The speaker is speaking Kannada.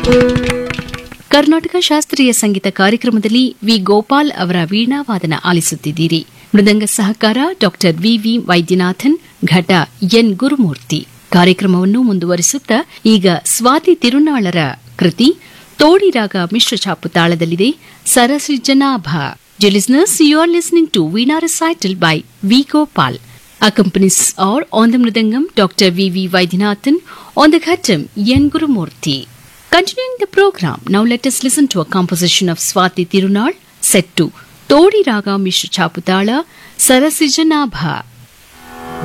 ಕರ್ನಾಟಕ ಶಾಸ್ತ್ರೀಯ ಸಂಗೀತ ಕಾರ್ಯಕ್ರಮದಲ್ಲಿ ವಿ ಗೋಪಾಲ್ ಅವರ ವೀಣಾವಾದನ ಆಲಿಸುತ್ತಿದ್ದೀರಿ ಮೃದಂಗ ಸಹಕಾರ ಡಾಕ್ಟರ್ ವಿವಿ ವೈದ್ಯನಾಥನ್ ಘಟ ಎನ್ ಗುರುಮೂರ್ತಿ ಕಾರ್ಯಕ್ರಮವನ್ನು ಮುಂದುವರಿಸುತ್ತಾ ಈಗ ಸ್ವಾತಿ ತಿರುನಾಳರ ಕೃತಿ ತೋಡಿರಾಗ ಮಿಶ್ರ ಛಾಪು ತಾಳದಲ್ಲಿದೆ Sarasijanabha listeners you are listening to veena recital by V Gopal accompanies are on the mridangam Dr. V. V. Vaidyanathan, on the ghatam N. Gurumurthy. Continuing the program, now let us listen to a composition of Swati Tirunal set to Todi Raga Mishra Chaputala Sarasijanabha